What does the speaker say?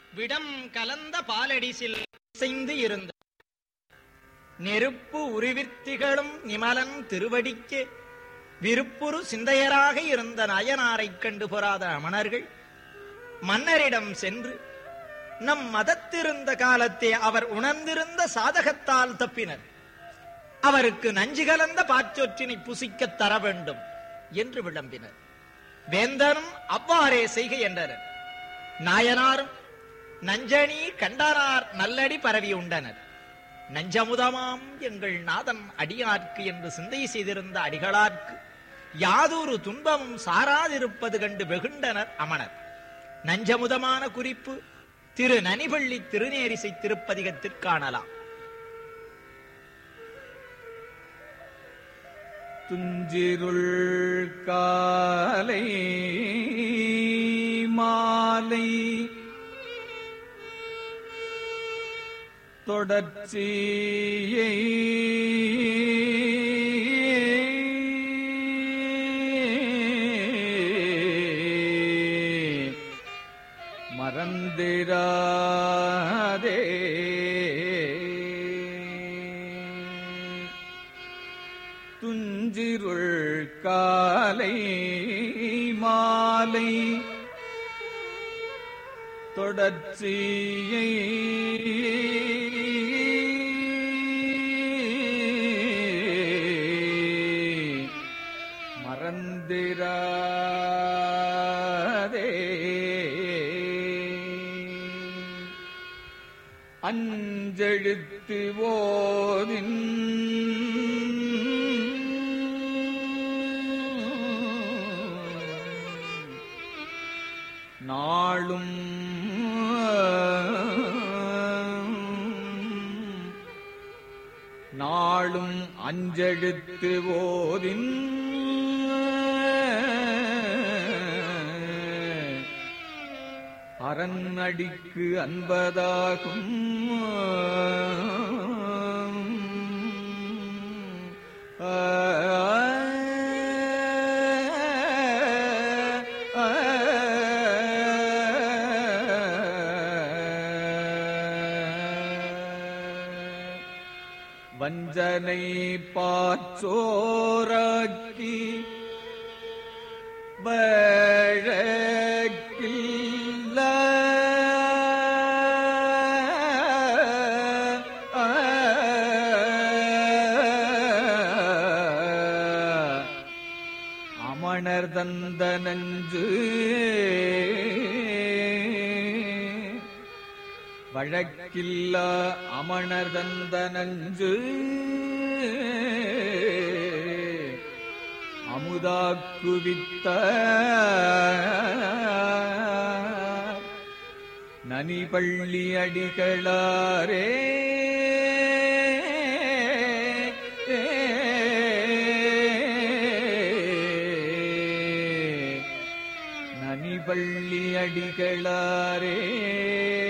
விடம் கலந்த பாலடிசில் செய்து இருந்த நெருப்பு உருவித்திகளும் நிமலன் திருவடிக்கு விருப்புறு சிந்தையராக இருந்த நயனாரைக் கண்டு பொறாத அமணர்கள் மன்னரிடம் சென்று நம் மதத்திருந்த காலத்தே அவர் உணர்ந்திருந்த சாதகத்தால் தப்பினர் அவருக்கு நஞ்சு கலந்த பாச்சொற்றினை புசிக்கத் தர வேண்டும் என்று விளம்பினர் வேந்தனும் அவ்வாறே செய்க என்றனர் நாயனாரும் நஞ்சணி கண்டானார் நல்லடி பரவி உண்டனர் நஞ்சமுதமாம் எங்கள் நாதன் அடியார்க்கு என்று சிந்தை செய்திருந்த அடிகளார்க்கு யாதொரு துன்பமும் சாராதிருப்பது கண்டு வெகுண்டனர் அமணர் நஞ்சமுதமான குறிப்பு திரு நனிபள்ளி திருநேரிசை திருப்பதிகத்தில் காணலாம் துஞ்சிருள் காலை மாலை தொடர்ச்சியை மறந்திராதே துஞ்சிருள் காலை மாலை தொடர்ச்சியை மறந்திராதே அஞ்செழுத்து ஓதின் நாளும் நாளும் அஞ்செழுத்து ஓதின் அரண்அடிக்கு அன்பதாகும் வஞ்சனை பாச்சோராக்கி வழக்கில்ல அமணர் தந்த நஞ்சு வழக்கில்ல அமணர் தந்த நஞ்சு அமுதாக்குவித்த நனிபள்ளி அடிகளாரே நனிபள்ளி அடிகளாரே